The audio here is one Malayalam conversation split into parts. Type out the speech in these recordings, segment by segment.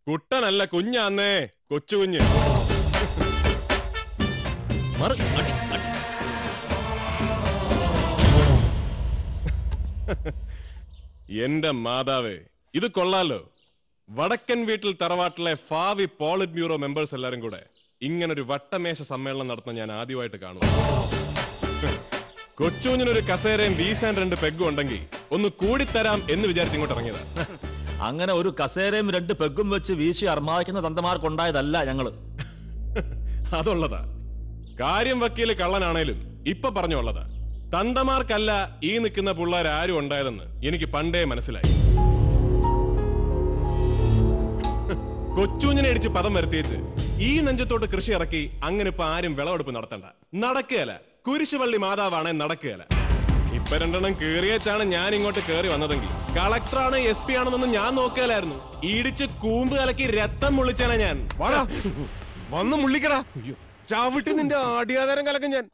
കുട്ടനല്ല കുഞ്ഞാന്നേ കൊച്ചു കുഞ്ഞ് മറ് അടി അടി എന്റെ മാതാവേ ഇത് കൊള്ളാലോ വടക്കൻ വീട്ടിൽ തറവാട്ടിലെ ഫാവി പോളിറ്റ് ബ്യൂറോ മെമ്പേഴ്സ് എല്ലാരും കൂടെ ഇങ്ങനൊരു വട്ടമേശ സമ്മേളനം നടത്തുന്ന ഞാൻ ആദ്യമായിട്ട് കാണുന്നു കൊച്ചുകുഞ്ഞിനൊരു കസേരയും വീശാൻ രണ്ട് പെഗും ഉണ്ടെങ്കിൽ ഒന്ന് കൂടിത്തരാം എന്ന് വിചാരിച്ച് ഇങ്ങോട്ട് ഇറങ്ങിയതാ അങ്ങനെ ഒരു കസേരയും രണ്ട് പെഗും വെച്ച് വീശി അർമാദിക്കുന്ന തന്തമാർക്കുണ്ടായതല്ല ഞങ്ങള് അതുള്ളതാ കാര്യം വക്കീല് കള്ളനാണേലും ഇപ്പൊ പറഞ്ഞുള്ളതാ തന്തമാർക്കല്ല ഈ നിൽക്കുന്ന പിള്ളേർ ആരും ഉണ്ടായതെന്ന് എനിക്ക് പണ്ടേ മനസ്സിലായി കൊച്ചുഞ്ഞിനെ അടിച്ച് പദം വരുത്തിയേച്ച് ഈ നെഞ്ചത്തോട്ട് കൃഷി ഇറക്കി അങ്ങനെ ഇപ്പൊ ആരും വിളവെടുപ്പ് നടത്തണ്ട നടക്കുകയല്ല കുരിശുപള്ളി മാതാവാണെ നടക്കുകയല്ല ഇപ്പൊ രണ്ടെണ്ണം കേറിയച്ചാണ് ഞാൻ ഇങ്ങോട്ട് കേറി വന്നതെങ്കിൽ കളക്ടറാണ് എസ് പി ആണെന്നൊന്നും ഞാൻ നോക്കിയാലായിരുന്നു ഇടിച്ച് കൂമ്പ് കലക്കി രക്തം മുള്ളിച്ചാണ് ഞാൻ വാടാ വന്ന് മുള്ളിക്കടാ ചവിട്ടി നിന്റെ ആടിയാധാരം കലക്കും ഞാൻ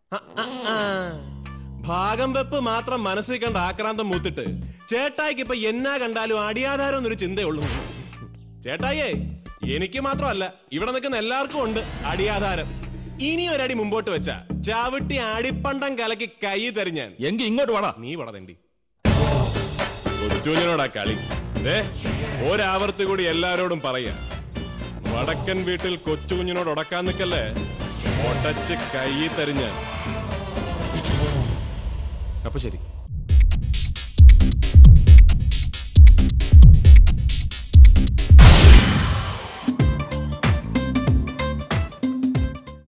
ഭാഗം വെപ്പ് മാത്രം മനസ്സിൽ കണ്ട ആക്രാന്തം മൂത്തിട്ട് ചേട്ടായിക്ക് ഇപ്പൊ എന്നാ കണ്ടാലും അടിയാധാരം എന്നൊരു ചിന്തയുള്ളൂ ചേട്ടായിയേ എനിക്ക് മാത്രമല്ല ഇവിടെ നിൽക്കുന്ന എല്ലാവർക്കും ഉണ്ട് അടിയാധാരം ഇനി ഒരടി മുമ്പോട്ട് വെച്ച ചവിട്ടി അടിപ്പണ്ടം കലക്കി കൈ തരിഞ്ഞാൻ എങ്കി ഇങ്ങോട്ട് വാടാ നീ വളരണ്ടി കൊച്ചുഞ്ഞിനോടാ കളി ദേ ഒരാവർത്തി കൂടി എല്ലാരോടും പറയാ വടക്കൻ വീട്ടിൽ കൊച്ചുകുഞ്ഞിനോട് ഉടക്കാൻ നിക്കല്ലേ ഒടച്ച് കൈ തരിഞ്ഞാൻ അപ്പൊ ശരി